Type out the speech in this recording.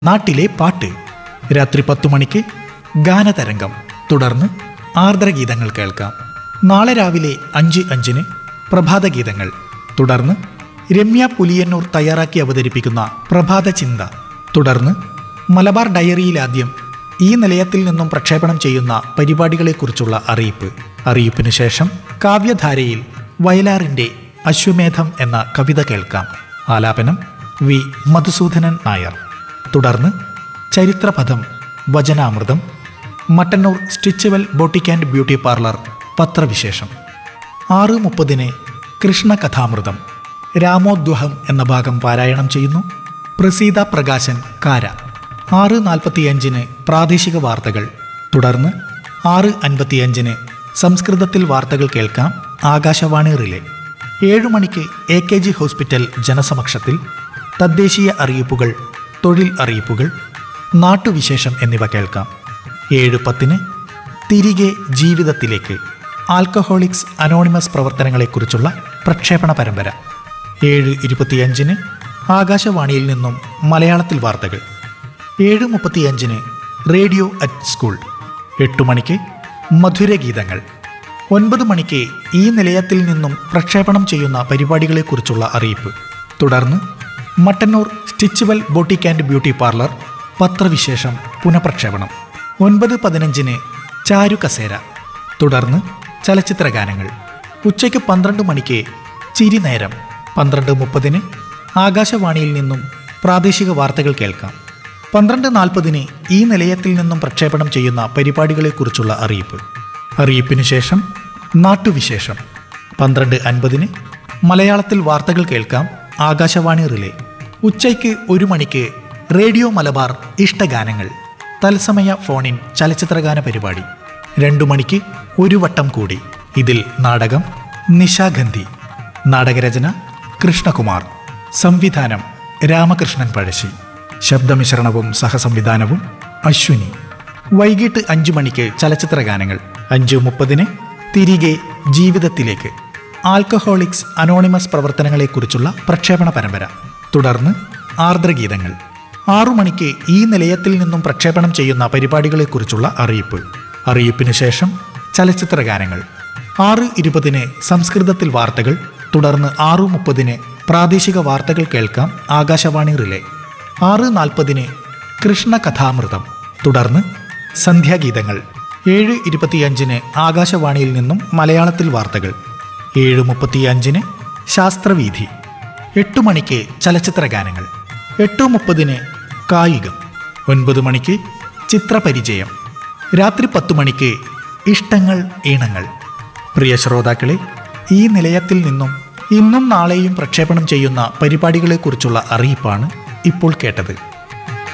നാട്ടിലെ പാട്ട് രാത്രി പത്തു മണിക്ക് ഗാനതരംഗം തുടർന്ന് ആർദ്രഗീതങ്ങൾ കേൾക്കാം നാളെ രാവിലെ അഞ്ച് അഞ്ചിന് പ്രഭാതഗീതങ്ങൾ തുടർന്ന് രമ്യ പുലിയന്നൂർ തയ്യാറാക്കി അവതരിപ്പിക്കുന്ന പ്രഭാത ചിന്ത തുടർന്ന് മലബാർ ഡയറിയിലാദ്യം ഈ നിലയത്തിൽ നിന്നും പ്രക്ഷേപണം ചെയ്യുന്ന പരിപാടികളെക്കുറിച്ചുള്ള അറിയിപ്പ് അറിയിപ്പിന് ശേഷം കാവ്യധാരയിൽ വയലാറിന്റെ അശ്വമേധം എന്ന കവിത കേൾക്കാം ആലാപനം വി മധുസൂദനൻ നായർ തുടർന്ന് ചരിത്രപഥം വചനാമൃതം Mattannur Stitchwell boutique and beauty parlour പത്രവിശേഷം ആറ് മുപ്പതിന് കൃഷ്ണകഥാമൃതം രാമോദ്വഹം എന്ന ഭാഗം പാരായണം ചെയ്യുന്നു പ്രസീത പ്രകാശൻ കാര ആറ് നാൽപ്പത്തിയഞ്ചിന് പ്രാദേശിക വാർത്തകൾ തുടർന്ന് ആറ് അൻപത്തിയഞ്ചിന് സംസ്കൃതത്തിൽ വാർത്തകൾ കേൾക്കാം ആകാശവാണി റിലേ ഏഴു മണിക്ക് എ കെ ജി ഹോസ്പിറ്റൽ ജനസമക്ഷത്തിൽ തദ്ദേശീയ അറിയിപ്പുകൾ തൊഴിൽ അറിയിപ്പുകൾ നാട്ടുവിശേഷം എന്നിവ കേൾക്കാം ഏഴ് പത്തിന് തിരികെ ജീവിതത്തിലേക്ക് ആൽക്കഹോളിക്സ് അനോണിമസ് പ്രവർത്തനങ്ങളെക്കുറിച്ചുള്ള പ്രക്ഷേപണ പരമ്പര ഏഴ് ഇരുപത്തിയഞ്ചിന് ആകാശവാണിയിൽ നിന്നും മലയാളത്തിൽ വാർത്തകൾ ഏഴ് മുപ്പത്തിയഞ്ചിന് റേഡിയോ അറ്റ് സ്കൂൾ എട്ടു മണിക്ക് മധുരഗീതങ്ങൾ ഒൻപത് മണിക്ക് ഈ നിലയത്തിൽ നിന്നും പ്രക്ഷേപണം ചെയ്യുന്ന പരിപാടികളെക്കുറിച്ചുള്ള അറിയിപ്പ് തുടർന്ന് Mattannur Stitchwell boutique and beauty parlour പത്രവിശേഷം പുനഃപ്രക്ഷേപണം ഒൻപത് പതിനഞ്ചിന് ചാരു കസേര തുടർന്ന് ചലച്ചിത്ര ഗാനങ്ങൾ ഉച്ചയ്ക്ക് പന്ത്രണ്ട് മണിക്ക് ചിരി നേരം പന്ത്രണ്ട് മുപ്പതിന് ആകാശവാണിയിൽ നിന്നും പ്രാദേശിക വാർത്തകൾ കേൾക്കാം പന്ത്രണ്ട് നാൽപ്പതിന് ഈ നിലയത്തിൽ നിന്നും പ്രക്ഷേപണം ചെയ്യുന്ന പരിപാടികളെക്കുറിച്ചുള്ള അറിയിപ്പ് അറിയിപ്പിനു ശേഷം നാട്ടുവിശേഷം പന്ത്രണ്ട് അൻപതിന് മലയാളത്തിൽ വാർത്തകൾ കേൾക്കാം ആകാശവാണി റിലേ ഉച്ചയ്ക്ക് ഒരു മണിക്ക് റേഡിയോ മലബാർ ഇഷ്ടഗാനങ്ങൾ തത്സമയ ഫോണിൻ ചലച്ചിത്രഗാന പരിപാടി രണ്ടു മണിക്ക് ഒരു വട്ടം കൂടി ഇതിൽ നാടകം നിശാഗന്ധി നാടകരചന കൃഷ്ണകുമാർ സംവിധാനം രാമകൃഷ്ണൻ പഴശ്ശി ശബ്ദമിശ്രണവും സഹസംവിധാനവും അശ്വിനി വൈകിട്ട് അഞ്ചു മണിക്ക് ചലച്ചിത്ര ഗാനങ്ങൾ അഞ്ച് മുപ്പതിന് തിരികെ ജീവിതത്തിലേക്ക് ആൽക്കഹോളിക്സ് അനോണിമസ് പ്രവർത്തനങ്ങളെക്കുറിച്ചുള്ള പ്രക്ഷേപണ പരമ്പര തുടർന്ന് ആർദ്രഗീതങ്ങൾ ആറു മണിക്ക് ഈ നിലയത്തിൽ നിന്നും പ്രക്ഷേപണം ചെയ്യുന്ന പരിപാടികളെക്കുറിച്ചുള്ള അറിയിപ്പ് അറിയിപ്പിന് ശേഷം ചലച്ചിത്ര ഗാനങ്ങൾ ആറ് ഇരുപതിന് സംസ്കൃതത്തിൽ വാർത്തകൾ തുടർന്ന് ആറു മുപ്പതിന് പ്രാദേശിക വാർത്തകൾ കേൾക്കാം ആകാശവാണി റിലേ ആറ് നാൽപ്പതിന് കൃഷ്ണകഥാമൃതം തുടർന്ന് സന്ധ്യാഗീതങ്ങൾ ഏഴ് ഇരുപത്തിയഞ്ചിന് ആകാശവാണിയിൽ നിന്നും മലയാളത്തിൽ വാർത്തകൾ ഏഴ് മുപ്പത്തിയഞ്ചിന് ശാസ്ത്രവീഥി എട്ട് മണിക്ക് ചലച്ചിത്ര ഗാനങ്ങൾ എട്ട് മുപ്പതിന് കായികം ഒൻപത് മണിക്ക് ചിത്രപരിചയം രാത്രി പത്തു മണിക്ക് ഇഷ്ടങ്ങൾ ഈണങ്ങൾ പ്രിയ ശ്രോതാക്കളെ ഈ നിലയത്തിൽ നിന്നും ഇന്നും നാളെയും പ്രക്ഷേപണം ചെയ്യുന്ന പരിപാടികളെക്കുറിച്ചുള്ള അറിയിപ്പാണ് ഇപ്പോൾ കേട്ടത്